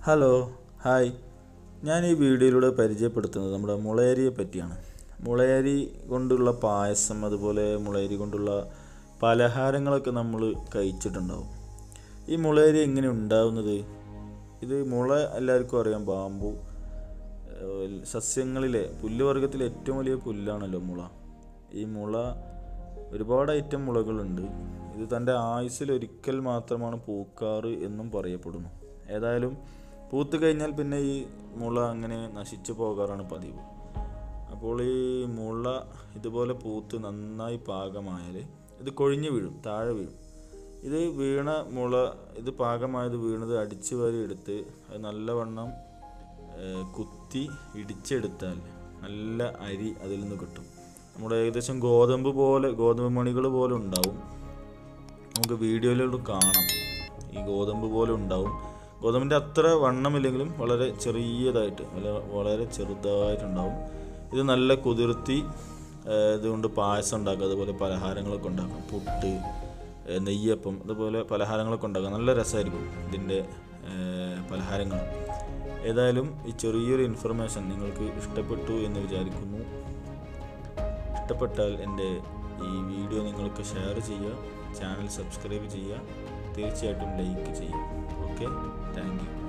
hello hi ഞാൻ ഈ വീഡിയോയിലൂടെ പരിചയപ്പെടുത്തുന്നത് നമ്മുടെ മുളയരിയെ പറ്റിയാണ് മുളയരി കൊണ്ടുള്ള പായസം അതുപോലെ മുളയരി കൊണ്ടുള്ള പലഹാരങ്ങളൊക്കെ നമ്മൾ കഴിച്ചിട്ടുണ്ടാവും ഈ മുളയരി എങ്ങനെ ഉണ്ടാവുന്നത് ഇത് മുള എല്ലാവർക്കും അറിയാം ബാമ്പു ഏഹ് സസ്യങ്ങളിലെ പുല്ലുവർഗത്തിലെ ഏറ്റവും വലിയ പുല്ലാണല്ലോ മുള ഈ മുള ഒരുപാട് ഐറ്റം മുളകളുണ്ട് ഇത് തൻ്റെ ആയുസ്സിൽ ഒരിക്കൽ മാത്രമാണ് പൂക്കാറ് എന്നും പറയപ്പെടുന്നു ഏതായാലും പൂത്ത് കഴിഞ്ഞാൽ പിന്നെ ഈ മുള അങ്ങനെ നശിച്ചു പോകാറാണ് പതിവ് അപ്പോൾ ഈ മുള ഇതുപോലെ പൂത്ത് നന്നായി പാകമായാൽ ഇത് കൊഴിഞ്ഞു വീഴും താഴെ വീഴും ഇത് വീണ മുള ഇത് പാകമായത് വീണത് അടിച്ചു വാരി എടുത്ത് അത് നല്ലവണ്ണം ഏഹ് കുത്തി ഇടിച്ചെടുത്താൽ നല്ല അരി അതിൽ നിന്ന് കിട്ടും നമ്മുടെ ഏകദേശം ഗോതമ്പ് പോലെ ഗോതമ്പ് മണികൾ പോലെ ഉണ്ടാവും നമുക്ക് വീഡിയോയിലൂടെ കാണാം ഈ ഗോതമ്പ് പോലെ ഉണ്ടാവും ഗോതമ്പിൻ്റെ അത്ര വണ്ണമില്ലെങ്കിലും വളരെ ചെറിയതായിട്ട് വല- വളരെ ചെറുതായിട്ടുണ്ടാവും ഇത് നല്ല കുതിർത്തി ഏഹ് ഇതുകൊണ്ട് പായസം ഉണ്ടാക്കുക അതുപോലെ പലഹാരങ്ങളൊക്കെ ഉണ്ടാക്കാം പുട്ട് ഏഹ് നെയ്യപ്പം അതുപോലെ പലഹാരങ്ങളൊക്കെ ഉണ്ടാക്കാം നല്ല രസമായിരിക്കും ഇതിൻ്റെ ഏഹ് പലഹാരങ്ങൾ ഏതായാലും ഈ ചെറിയൊരു ഇൻഫർമേഷൻ നിങ്ങൾക്ക് ഇഷ്ടപ്പെട്ടു എന്ന് വിചാരിക്കുന്നു ഇഷ്ടപ്പെട്ടാൽ എൻ്റെ ഈ വീഡിയോ നിങ്ങൾക്ക് ഷെയർ ചെയ്യുക ചാനൽ സബ്സ്ക്രൈബ് ചെയ്യുക തീർച്ചയായിട്ടും ലൈക്ക് ചെയ്യുക ഓക്കെ താങ്ക് യു